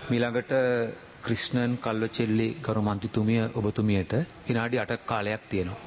මීළඟට ක්‍රිෂ්ණන් කල්වචෙල්ලි ගරු මන්ත්‍රතුමිය ඔබතුමියට විනාඩි අටක් කාලයක් තියෙනවා.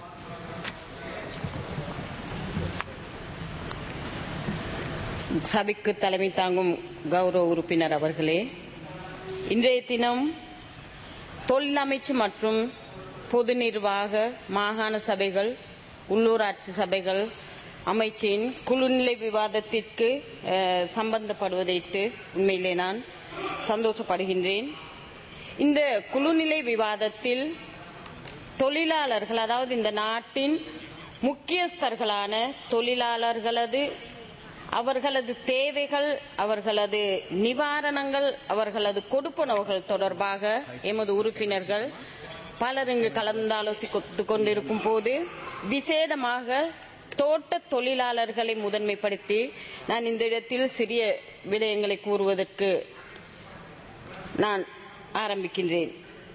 சபைக்கு தலைமை தாங்கும் கௌரவ உறுப்பினர் அவர்களே இன்றைய தினம் தொழில் அமைச்சு மற்றும் பொது நிர்வாக மாகாண சபைகள் உள்ளூராட்சி சபைகள் அமைச்சின் குழுநிலை விவாதத்திற்கு அஹ், சம்பந்தப்படுவதையிட்டு உண்மையிலே நான் சந்தோஷப்படுகின்றேன் இந்த குழுநிலை விவாதத்தில் தொழிலாளர்கள் அதாவது இந்த நாட்டின் முக்கியஸ்தர்களான தொழிலாளர்களது அவர்களது தேவைகள் அவர்களது நிவாரணங்கள் அவர்களது கொடுப்பனவுகள் தொடர்பாக எமது உறுப்பினர்கள் பலர் இங்கு கலந்தாலோசித்துக் கொண்டிருக்கும் போது விசேடமாக தோட்ட தொழிலாளர்களை முதன்மைப்படுத்தி நான் இந்த இடத்தில் சிறிய விடயங்களை கூறுவதற்கு நான் ஆரம்பிக்கின்றேன்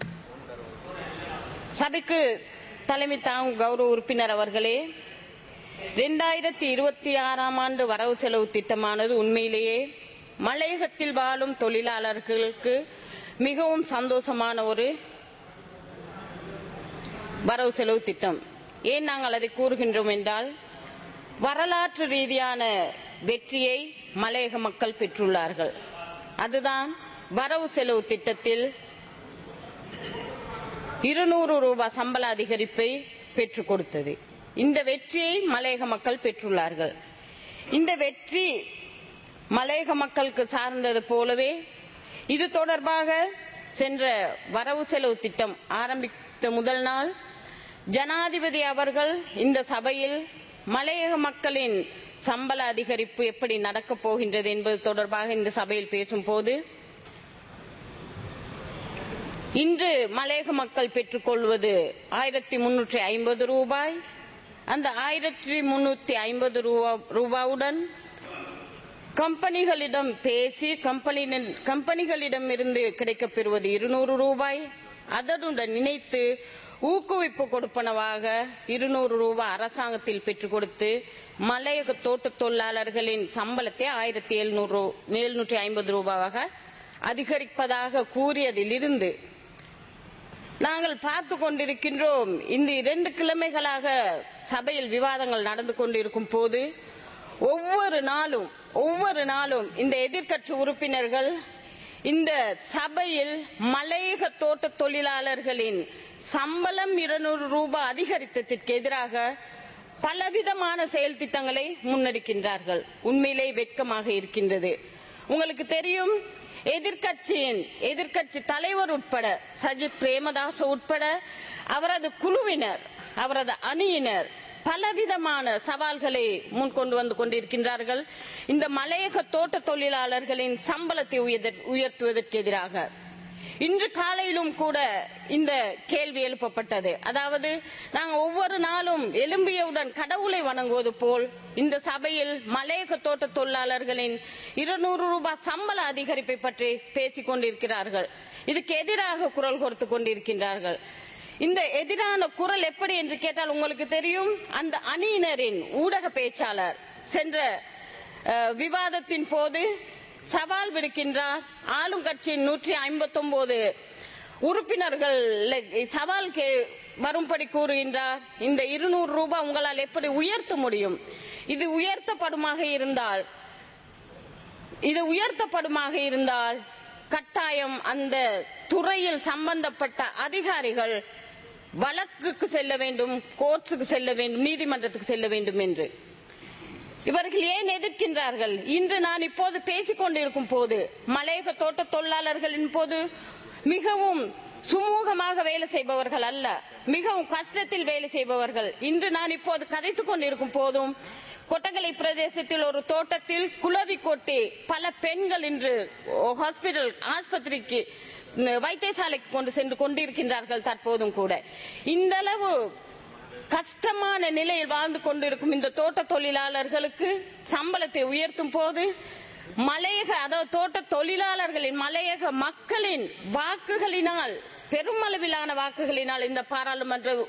சபைக்கு தலைமை தாங்கும் கௌரவ உறுப்பினர் அவர்களே இரண்டாயிரத்தி இருபத்தி ஆறாம் ஆண்டு வரவு செலவு திட்டமானது உண்மையிலேயே மலையகத்தில் வாழும் தொழிலாளர்களுக்கு மிகவும் சந்தோஷமான ஒரு வரவு செலவு திட்டம் ஏன் நாங்கள் அதை கூறுகின்றோம் என்றால் வரலாற்று ரீதியான வெற்றியை மலையக மக்கள் பெற்றுள்ளார்கள் அதுதான் வரவு செலவு திட்டத்தில் இருநூறு ரூபாய் சம்பள அதிகரிப்பை பெற்றுக் கொடுத்தது இந்த வெற்றியை மலையக மக்கள் பெற்றுள்ளார்கள் இந்த வெற்றி மலையக மக்களுக்கு சார்ந்தது போலவே இது தொடர்பாக சென்ற வரவு செலவு திட்டம் ஆரம்பித்த முதல் நாள் ஜனாதிபதி அவர்கள் இந்த சபையில் மலையக மக்களின் சம்பள அதிகரிப்பு எப்படி நடக்கப் போகின்றது என்பது தொடர்பாக இந்த சபையில் பேசும்போது இன்று மலையக மக்கள் பெற்றுக்கொள்வது ஆயிரத்தி முன்னூற்றி ஐம்பது ரூபாய் அந்த ஆயிரத்தி முன்னூத்தி ஐம்பது ரூபாவுடன் கம்பெனிகளிடம் பேசி கம்பெனி கம்பெனிகளிடம் இருந்து கிடைக்கப்பெறுவது இருநூறு ரூபாய் அதனுடன் இணைத்து ஊக்குவிப்பு கொடுப்பனவாக இருநூறு ரூபாய் அரசாங்கத்தில் பெற்றுக் கொடுத்து மலையக தோட்ட தொழிலாளர்களின் சம்பளத்தை ஆயிரத்தி எழுநூறு எழுநூற்றி ஐம்பது ரூபாவாக அதிகரிப்பதாக கூறியதிலிருந்து நாங்கள் பார்த்து கொண்டிருக்கின்றோம் இந்த இரண்டு கிழமைகளாக சபையில் விவாதங்கள் நடந்து கொண்டிருக்கும் போது ஒவ்வொரு நாளும் ஒவ்வொரு நாளும் இந்த எதிர்க்கட்சி உறுப்பினர்கள் இந்த சபையில் மலையக தோட்ட தொழிலாளர்களின் சம்பளம் இருநூறு ரூபாய் அதிகரித்ததற்கு எதிராக பலவிதமான செயல் திட்டங்களை முன்னெடுக்கின்றார்கள் உண்மையிலே வெட்கமாக இருக்கின்றது உங்களுக்கு தெரியும் எதிர்கட்சியின் எதிர்கட்சி தலைவர் உட்பட சஜித் பிரேமதாஸ் உட்பட அவரது குழுவினர் அவரது அணியினர் பலவிதமான சவால்களை முன்கொண்டு வந்து கொண்டிருக்கின்றார்கள் இந்த மலையக தோட்ட தொழிலாளர்களின் சம்பளத்தை உயர்த்த- உயர்த்துவதற்கு எதிராக இன்று காலையிலும் கூட இந்த கேள்வி எழுப்பப்பட்டது அதாவது நாங்கள் ஒவ்வொரு நாளும் எலும்பியவுடன் கடவுளை வணங்குவது போல் இந்த சபையில் மலையக தோட்ட தொழிலாளர்களின் இருநூறு ரூபாய் சம்பள அதிகரிப்பை பற்றி பேசிக் கொண்டிருக்கிறார்கள் இதுக்கு எதிராக குரல் கொடுத்து கொண்டிருக்கின்றார்கள் இந்த எதிரான குரல் எப்படி என்று கேட்டால் உங்களுக்கு தெரியும் அந்த அணியினரின் ஊடக பேச்சாளர் சென்ற அஹ், விவாதத்தின் போது சவால் விடுக்கின்றார் ஆளும் கட்சியின் நூற்றி ஐம்பத்தி ஒன்பது உறுப்பினர்கள் சவால் கே- வரும்படி கூறுகின்றார் இந்த இருநூறு ரூபாய் உங்களால் எப்படி உயர்த்த முடியும் இது உயர்த்தப்படுமாக இருந்தால் இது உயர்த்தப்படுமாக இருந்தால் கட்டாயம் அந்த துறையில் சம்பந்தப்பட்ட அதிகாரிகள் வழக்குக்கு செல்ல வேண்டும் கோர்ட்ஸுக்கு செல்ல வேண்டும் நீதிமன்றத்துக்கு செல்ல வேண்டும் என்று இவர்கள் ஏன் எதிர்க்கின்றார்கள் இன்று நான் இப்போது பேசிக் கொண்டிருக்கும் போது மலையக தோட்ட தொழிலாளர்களின் போது மிகவும் சுமூகமாக வேலை செய்பவர்கள் அல்ல மிகவும் கஷ்டத்தில் வேலை செய்பவர்கள் இன்று நான் இப்போது கதைத்துக் கொண்டிருக்கும் போதும் கொட்டகலை பிரதேசத்தில் ஒரு தோட்டத்தில் குளவி கொட்டி பல பெண்கள் இன்று ஹாஸ்பிடல் ஆஸ்பத்திரிக்கு ம், வைத்தியசாலைக்கு கொண்டு சென்று கொண்டிருக்கின்றார்கள் தற்போதும் கூட இந்த அளவு கஷ்டமான நிலையில் வாழ்ந்து கொண்டிருக்கும் இந்த தோட்ட தொழிலாளர்களுக்கு சம்பளத்தை உயர்த்தும் போது மலையக அதாவது தோட்ட தொழிலாளர்களின் மலையக மக்களின் வாக்குகளினால் பெருமளவிலான வாக்குகளினால் இந்த பாராளுமன்ற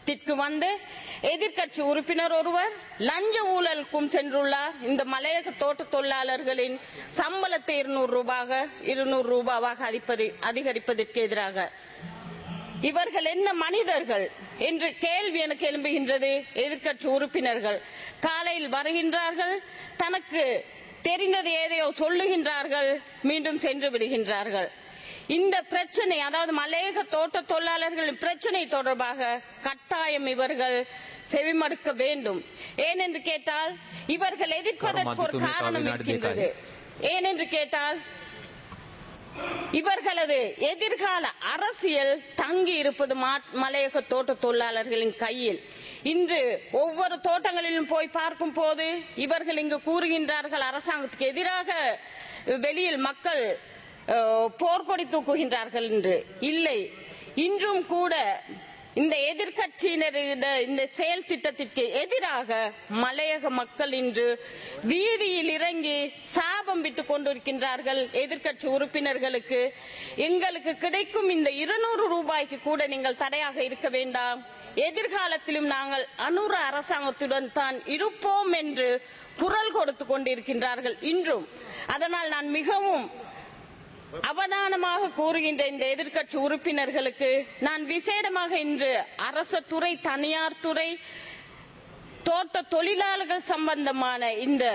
திற்கு வந்து எதிர்க்கட்சி உறுப்பினர் ஒருவர் லஞ்ச ஊழலுக்கும் சென்றுள்ளார் இந்த மலையக தோட்ட தொழிலாளர்களின் சம்பளத்தை இருநூறு ரூபாக இருநூறு ரூபாவாக அதிப்பதி- அதிகரிப்பதற்கு எதிராக இவர்கள் என்ன மனிதர்கள் என்று கேள்வி எனக்கு எழும்புகின்றது எதிர்க்கட்சி உறுப்பினர்கள் காலையில் வருகின்றார்கள் தனக்கு தெரிந்தது ஏதையோ சொல்லுகின்றார்கள் மீண்டும் சென்று விடுகின்றார்கள் இந்த பிரச்சனை அதாவது மலையக தோட்ட தொழிலாளர்களின் பிரச்சனை தொடர்பாக கட்டாயம் இவர்கள் செவிமடுக்க வேண்டும் ஏனென்று கேட்டால் இவர்கள் எதிர்ப்பதற்கு ஒரு கருமாதி காரணம் துமி காவினாடு இருக்கின்றது ஏனென்று கேட்டால் இவர்களது எதிர்கால அரசியல் தங்கி இருப்பது மா- மலையக தோட்ட தொழிலாளர்களின் கையில் இன்று ஒவ்வொரு தோட்டங்களிலும் போய் பார்க்கும் போது இவர்கள் இங்கு கூறுகின்றார்கள் அரசாங்கத்துக்கு எதிராக வெளியில் மக்கள் அஹ், போர்க்கொடி தூக்குகின்றார்கள் என்று இல்லை இன்றும் கூட இந்த எதிர்கட்சியினரிட இந்த செயல் திட்டத்திற்கு எதிராக மலையக மக்கள் இன்று வீதியில் இறங்கி சாபம் விட்டுக் கொண்டிருக்கின்றார்கள் எதிர்க்கட்சி உறுப்பினர்களுக்கு எங்களுக்கு கிடைக்கும் இந்த இருநூறு ரூபாய்க்கு கூட நீங்கள் தடையாக இருக்க வேண்டாம் எதிர்காலத்திலும் நாங்கள் அனுர அரசாங்கத்துடன் தான் இருப்போம் என்று குரல் கொடுத்து கொண்டிருக்கின்றார்கள் இன்றும் அதனால் நான் மிகவும் அவதானமாக கூறுகின்ற இந்த எதிர்க்கட்சி உறுப்பினர்களுக்கு நான் விசேடமாக இன்று அரச துறை தனியார் துறை தோட்ட தொழிலாளர்கள் சம்பந்தமான இந்த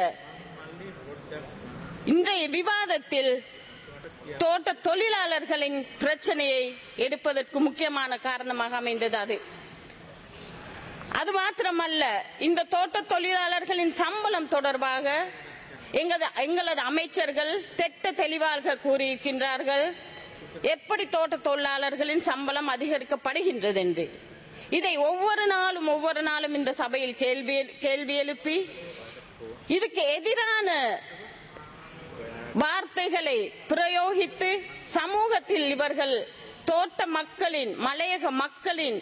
இன்றைய விவாதத்தில் தோட்ட தொழிலாளர்களின் பிரச்சனையை எடுப்பதற்கு முக்கியமான காரணமாக அமைந்தது அது அது மாத்திரமல்ல இந்த தோட்ட தொழிலாளர்களின் சம்பளம் தொடர்பாக எங்களது எங்களது அமைச்சர்கள் திட்ட தெளிவாக கூறியிருக்கின்றார்கள் எப்படி தோட்ட தொழிலாளர்களின் சம்பளம் அதிகரிக்கப்படுகின்றது என்று இதை ஒவ்வொரு நாளும் ஒவ்வொரு நாளும் இந்த சபையில் கேள்வி கேள்வி எழுப்பி இதுக்கு எதிரான வார்த்தைகளை பிரயோகித்து சமூகத்தில் இவர்கள் தோட்ட மக்களின் மலையக மக்களின்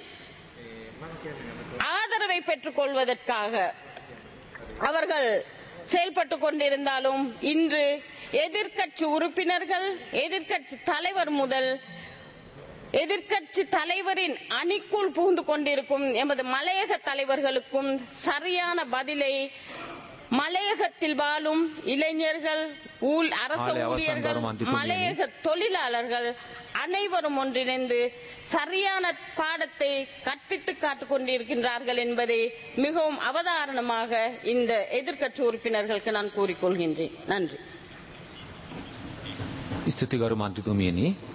ஆதரவை பெற்றுக் கொள்வதற்காக அவர்கள் செயல்பட்டு கொண்டிருந்தாலும் இன்று எதிர்க்கட்சி உறுப்பினர்கள் எதிர்க்கட்சி தலைவர் முதல் எதிர்க்கட்சி தலைவரின் அணிக்குள் புகுந்து கொண்டிருக்கும் எமது மலையக தலைவர்களுக்கும் சரியான பதிலை மலையகத்தில் வாழும் இளைஞர்கள் ஊழ்- அரச ஆலை அவசான் ஊழியர்கள் தரும் அந்தி துணியனி. மலையக தொழிலாளர்கள் அனைவரும் ஒன்றிணைந்து சரியான பாடத்தை கற்பித்து காட்டிக் கொண்டிருக்கின்றார்கள் என்பதை மிகவும் அவதாரணமாக இந்த எதிர்க்கட்சி உறுப்பினர்களுக்கு நான் கூறிக்கொள்கின்றேன் நன்றி ස්තුති ගරු මන්ත්‍රතුමියනි